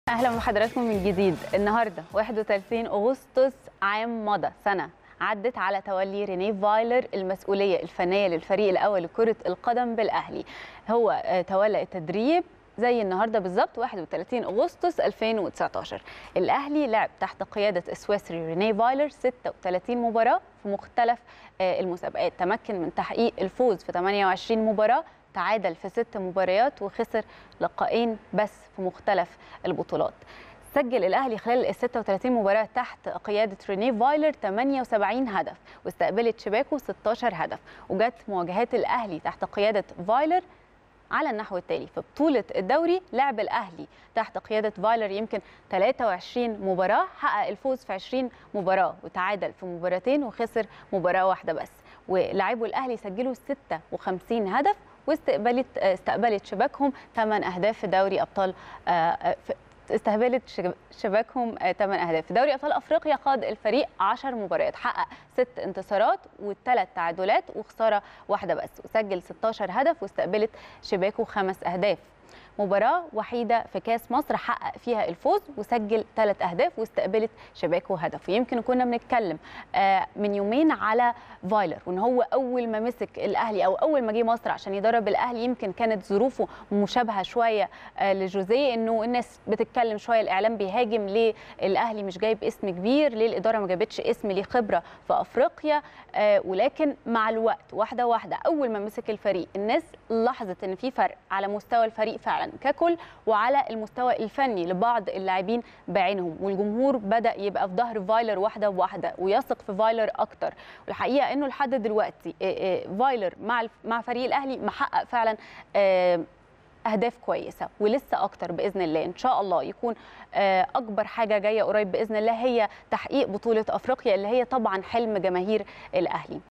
اهلا بحضراتكم من جديد النهارده 31 اغسطس عام مضى سنه عدت على تولي رينيه فايلر المسؤوليه الفنيه للفريق الاول لكره القدم بالاهلي هو آه، تولى التدريب زي النهارده بالظبط 31 اغسطس 2019 الاهلي لعب تحت قياده السويسري رينيه فايلر 36 مباراه في مختلف آه، المسابقات تمكن من تحقيق الفوز في 28 مباراه تعادل في ست مباريات وخسر لقاءين بس في مختلف البطولات سجل الاهلي خلال ال 36 مباراه تحت قياده رينيه فايلر 78 هدف واستقبلت شباكه 16 هدف وجت مواجهات الاهلي تحت قياده فايلر على النحو التالي في بطولة الدوري لعب الأهلي تحت قيادة فايلر يمكن 23 مباراة حقق الفوز في 20 مباراة وتعادل في مباراتين وخسر مباراة واحدة بس ولاعبوا الأهلي سجلوا 56 هدف واستقبلت استقبلت شباكهم 8 أهداف في دوري أبطال آه، آه، في- استهبلت شب- شباكهم 8 اهداف في دوري ابطال افريقيا قاد الفريق 10 مباريات حقق ست انتصارات وثلاث تعادلات وخساره واحده بس وسجل 16 هدف واستقبلت شباكه خمس اهداف مباراة وحيدة في كاس مصر حقق فيها الفوز وسجل ثلاث أهداف واستقبلت شباكه هدف ويمكن كنا بنتكلم آه، من يومين على فايلر وإن هو أول ما مسك الأهلي أو أول ما جه مصر عشان يدرب الأهلي يمكن كانت ظروفه مشابهة شوية آه، لجوزيه إنه الناس بتتكلم شوية الإعلام بيهاجم ليه الأهلي مش جايب اسم كبير ليه الإدارة ما جابتش اسم ليه خبرة في أفريقيا آه، ولكن مع الوقت واحدة واحدة أول ما مسك الفريق الناس لاحظت إن في فرق على مستوى الفريق فعلا ككل وعلى المستوى الفني لبعض اللاعبين بعينهم والجمهور بدأ يبقى في ظهر فايلر واحدة بواحدة ويثق في فايلر أكتر والحقيقة إنه لحد دلوقتي آه، آه، فايلر مع الف- مع فريق الأهلي محقق فعلا آه، اهداف كويسه ولسه اكتر باذن الله ان شاء الله يكون آه، اكبر حاجه جايه قريب باذن الله هي تحقيق بطوله افريقيا اللي هي طبعا حلم جماهير الاهلي